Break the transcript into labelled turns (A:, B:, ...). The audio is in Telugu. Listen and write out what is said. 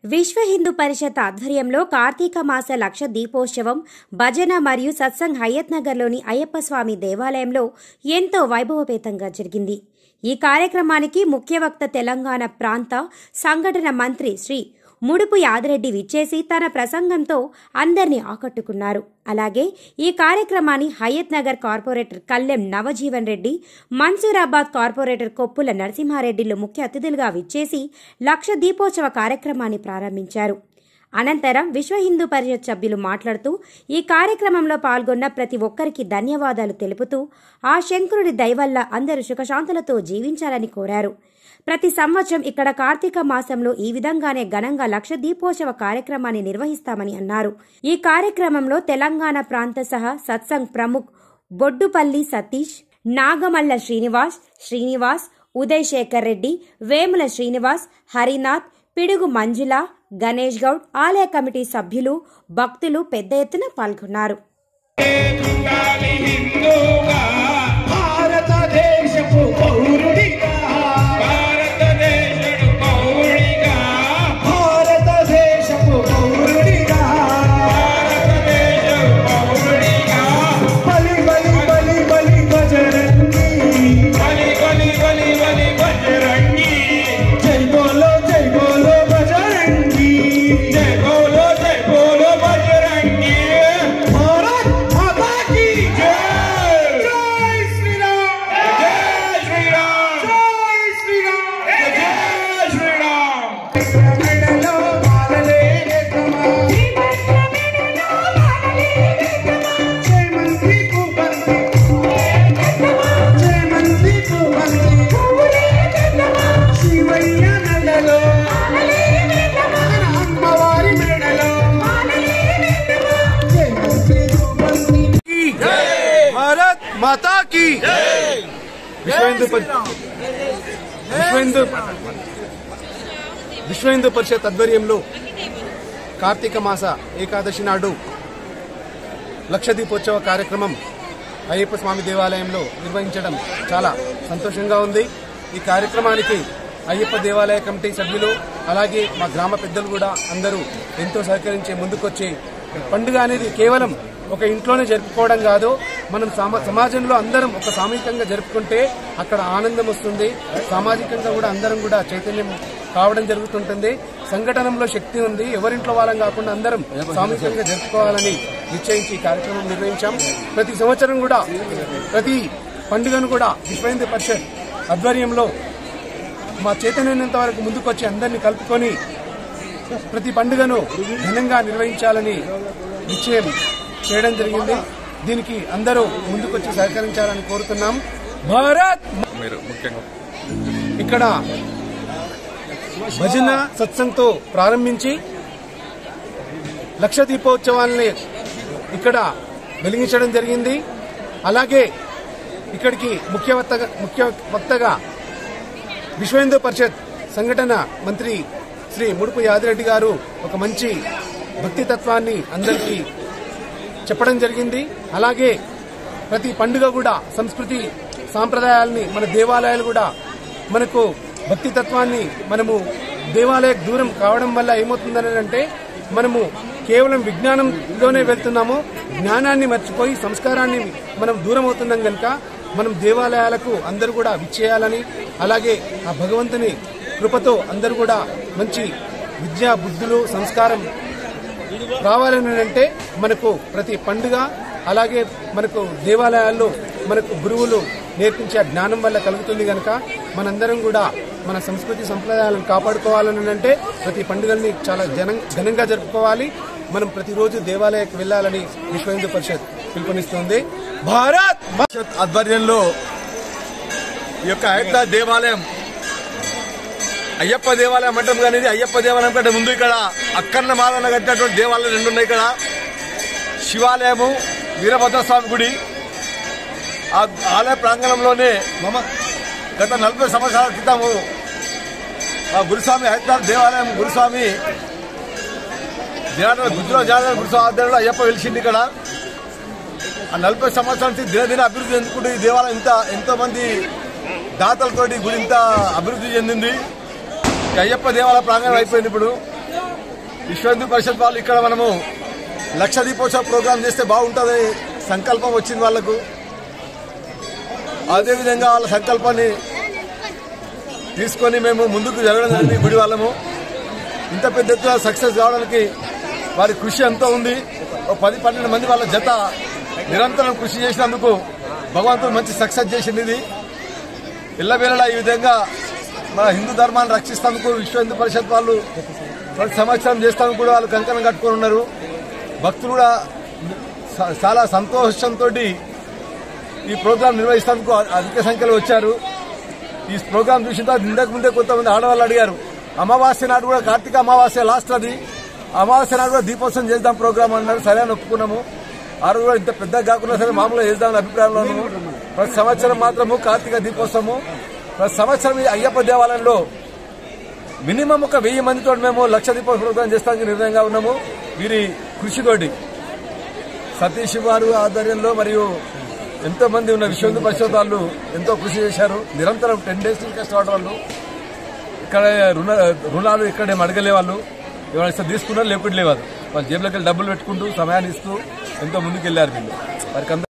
A: విశ్వ హిందూ పరిషత్ ఆధ్వర్యంలో కార్తీక మాస లక్ష దీపోత్సవం భజన మరియు సత్సంగ్ హయత్ నగర్లోని అయ్యప్ప స్వామి దేవాలయంలో ఎంతో వైభవపేతంగా జరిగింది ఈ కార్యక్రమానికి ముఖ్య వక్త తెలంగాణ ప్రాంత సంఘటన మంత్రి శ్రీ ముడుపు యాదిరెడ్డి విచ్చేసి తన ప్రసంగంతో అందరినీ ఆకట్టుకున్నారు అలాగే ఈ కార్యక్రమాన్ని హయత్ నగర్ కార్పొరేటర్ కల్లెం నవజీవన్ రెడ్డి మన్సూరాబాద్ కార్పొరేటర్ కొప్పుల నరసింహారెడ్డిలు ముఖ్య అతిథులుగా విచ్చేసి లక్ష దీపోత్సవ కార్యక్రమాన్ని ప్రారంభించారు అనంతరం విశ్వ హిందూ పరిషత్ సభ్యులు మాట్లాడుతూ ఈ కార్యక్రమంలో పాల్గొన్న ప్రతి ఒక్కరికి ధన్యవాదాలు తెలుపుతూ ఆ శంకరుడి దయవల్ల అందరూ సుఖశాంతులతో జీవించాలని కోరారు ప్రతి సంవత్సరం ఇక్కడ కార్తీక మాసంలో ఈ విధంగానే ఘనంగా లక్ష దీపోత్సవ కార్యక్రమాన్ని నిర్వహిస్తామని అన్నారు ఈ కార్యక్రమంలో తెలంగాణ ప్రాంత సహా సత్సంగ్ ప్రముఖ్ బొడ్డుపల్లి సతీష్ నాగమల్ల శ్రీనివాస్ శ్రీనివాస్ ఉదయ్ శేఖర్ రెడ్డి వేముల శ్రీనివాస్ హరినాథ్ పిడుగు మంజుల గణేష్ గౌడ్ ఆలయ కమిటీ సభ్యులు భక్తులు పెద్ద ఎత్తున పాల్గొన్నారు
B: గాలి హిందూగా భారతదేశపు పౌరుడిగా భారతదేశపు పౌరుడిగా భారతదేశపు పౌరుడిగా భారతదేశపు పౌరుడిగా బలి బలి బలి బలి బజరంగి బలి బలి బలి బలి బజరంగి జై బోలో జై బోలో బజరంగి జై బోలో జై బోలో బజరంగి భారత్ మాతా కీ జై జై శ్రీరామ్ జై శ్రీరామ్ జై శ్రీరామ్ జై శ్రీరామ్ మెడలో మాలలే ఎత్తమా జై మంత్రి కుబంతి జై మంత్రి కుబంతి శివయ్య మెడలో అమ్మవారి మెడలో జై మంత్రి కుబంతి
C: भारत माता की विश्व हिंदू परि- విశ్వ హిందూ విశ్వ హిందూ పరిషత్ ఆధ్వర్యంలో కార్తీక మాస ఏకాదశి నాడు లక్ష దీపోత్సవ కార్యక్రమం అయ్యప్ప స్వామి దేవాలయంలో నిర్వహించడం చాలా సంతోషంగా ఉంది ఈ కార్యక్రమానికి అయ్యప్ప దేవాలయ కమిటీ సభ్యులు అలాగే మా గ్రామ పెద్దలు కూడా అందరూ ఎంతో సహకరించి ముందుకొచ్చి పండుగ అనేది కేవలం ఒక ఇంట్లోనే జరుపుకోవడం కాదు మనం సమ- సమాజంలో అందరం ఒక సామూహికంగా జరుపుకుంటే అక్కడ ఆనందం వస్తుంది సామాజికంగా కూడా అందరం కూడా చైతన్యం కావడం జరుగుతుంటుంది సంఘటనలో శక్తి ఉంది ఎవరింట్లో వాళ్ళం కాకుండా అందరం సామూహికంగా జరుపుకోవాలని నిశ్చయించి ఈ కార్యక్రమం నిర్వహించాం ప్రతి సంవత్సరం కూడా ప్రతి పండుగను కూడా విశ్వ హిందూ పరిషత్ ఆధ్వర్యంలో మా చైతన్యనంత వరకు ముందుకొచ్చి అందరినీ కలుపుకొని ప్రతి పండుగను ఘనంగా నిర్వహించాలని నిశ్చయం చేయడం జరిగింది దీనికి అందరూ ముందుకొచ్చి సహకరించాలని కోరుతున్నాం భారత్
D: మీరు ముఖ్యంగా
C: ఇక్కడ భజన సత్సంగ్తో ప్రారంభించి లక్ష దీపోత్సవాల్ని ఇక్కడ వెలిగించడం జరిగింది అలాగే ఇక్కడికి ముఖ్య వక్తగా ముఖ్య వక్తగా విశ్వ హిందూ పరిషత్ సంఘటన మంత్రి శ్రీ ముడుపు యాదిరెడ్డి గారు ఒక మంచి భక్తి తత్వాన్ని అందరికీ చెప్పడం జరిగింది అలాగే ప్రతి పండుగ కూడా సంస్కృతి సాంప్రదాయాల్ని మన దేవాలయాలు కూడా మనకు భక్తి తత్వాన్ని మనము దేవాలయ దూరం కావడం వల్ల ఏమవుతుందని అంటే మనము కేవలం విజ్ఞానంలోనే వెళ్తున్నాము జ్ఞానాన్ని మర్చిపోయి సంస్కారాన్ని మనం దూరం అవుతున్నాం కనుక మనం దేవాలయాలకు అందరూ కూడా విచ్చేయాలని అలాగే ఆ భగవంతుని కృపతో అందరూ కూడా మంచి విద్యా బుద్ధులు సంస్కారం రావాలని అంటే మనకు ప్రతి పండుగ అలాగే మనకు దేవాలయాల్లో మనకు గురువులు నేర్పించే ఆ జ్ఞానం వల్ల కలుగుతుంది కనుక మనందరం కూడా మన సంస్కృతి సంప్రదాయాలను కాపాడుకోవాలని అంటే ప్రతి పండుగల్ని చాలా జనం ఘనంగా జరుపుకోవాలి మనం ప్రతిరోజు దేవాలయకు వెళ్ళాలని విశ్వ హిందూ పరిషత్ పిలుపునిస్తుంది భారత్ మా-
D: పరిషత్ ఆధ్వర్యంలో ఈ యొక్క అయ్యప్ప దేవాలయం అయ్యప్ప దేవాలయం అంటాం కానీ ఇది అయ్యప్ప దేవాలయం కంటే ముందు ఇక్కడ అక్కన్న మాదన్న కట్టినటువంటి దేవాలయాలు రెండు ఉన్నాయి ఇక్కడ శివాలయము వీరభద్ర స్వామి గుడి ఆ ఆలయ ప్రాంగణంలోనే మమ గత నలభై సంవత్సరాల క్రితము మా గురుస్వామి హైదరాబాద్ దేవాలయం గురుస్వామి జనార్దన గుజ్జులో జనార్దన గురుస్వామి ఆధ్వర్యంలో అయ్యప్ప వెలిసింది ఇక్కడ ఆ నలభై సంవత్సరాల నుంచి దినదిన అభివృద్ధి చెందుకుంటూ ఈ దేవాలయం ఇంత ఎంతో మంది దాతలతోటి గుడి ఇంత అభివృద్ధి చెందింది ఈ అయ్యప్ప దేవాలయ ప్రాంగణం అయిపోయింది ఇప్పుడు విశ్వ హిందూ పరిషత్ వాళ్ళు ఇక్కడ మనము లక్ష దీపోత్సవ ప్రోగ్రాం చేస్తే బాగుంటుందని సంకల్పం వచ్చింది వాళ్లకు అదేవిధంగా వాళ్ళ సంకల్పాన్ని తీసుకొని మేము ముందుకు జరగడం జరిగింది గుడి వాళ్ళము ఇంత పెద్ద ఎత్తున సక్సెస్ కావడానికి వారి కృషి ఎంతో ఉంది ఒక పది పన్నెండు మంది వాళ్ళ జత నిరంతరం కృషి చేసినందుకు భగవంతుడు మంచి సక్సెస్ చేసింది ఇది ఇళ్ళవేళలా ఈ విధంగా మన హిందూ ధర్మాన్ని రక్షిస్తానికి విశ్వ హిందూ పరిషత్ వాళ్ళు ప్రతి సంవత్సరం చేస్తానికి కూడా వాళ్ళు కంకణం కట్టుకొని ఉన్నారు భక్తులు కూడా చా- చాలా సంతోషంతో ఈ ప్రోగ్రాం నిర్వహిస్తానికి అధిక సంఖ్యలో వచ్చారు ఈ ప్రోగ్రాం చూసిన తర్వాత ఇంతకు ముందే కొంతమంది ఆడవాళ్ళు అడిగారు అమావాస్య నాడు కూడా కార్తీక అమావాస్య లాస్ట్ అది అమావాస్య నాడు కూడా దీపోత్సవం చేద్దాం ప్రోగ్రాం అన్నారు సరే అని ఒప్పుకున్నాము ఆ రోజు కూడా ఇంత పెద్దగా కాకుండా సరే మామూలుగా చేద్దామని అభిప్రాయంలో ఉన్నాము ప్రతి సంవత్సరం మాత్రము కార్తీక దీపోత్సవము ప్రతి సంవత్సరం ఈ అయ్యప్ప దేవాలయంలో మినిమం ఒక వెయ్యి మందితో మేము లక్ష దీపోత్సవ ప్రోగ్రాం చేస్తానికి నిర్ణయంగా ఉన్నాము వీరి కృషితోటి సతీష్ వారు ఆధ్వర్యంలో మరియు ఎంతో మంది ఉన్న విశ్వ హిందూ పరిషత్ వాళ్ళు ఎంతో కృషి చేశారు నిరంతరం టెన్ డేస్ నుంచి కష్టపడే వాళ్ళు ఇక్కడ రుణ రుణాలు ఇక్కడే అడగలే వాళ్ళు ఎవరు ఇస్తే తీసుకున్నారు లేకుండా లేవారు వాళ్ళు జేబులోకి వెళ్ళి డబ్బులు పెట్టుకుంటూ సమయాన్ని ఇస్తూ ఎంతో ముందుకు వెళ్ళారు వీళ్ళు వారికి అందరికీ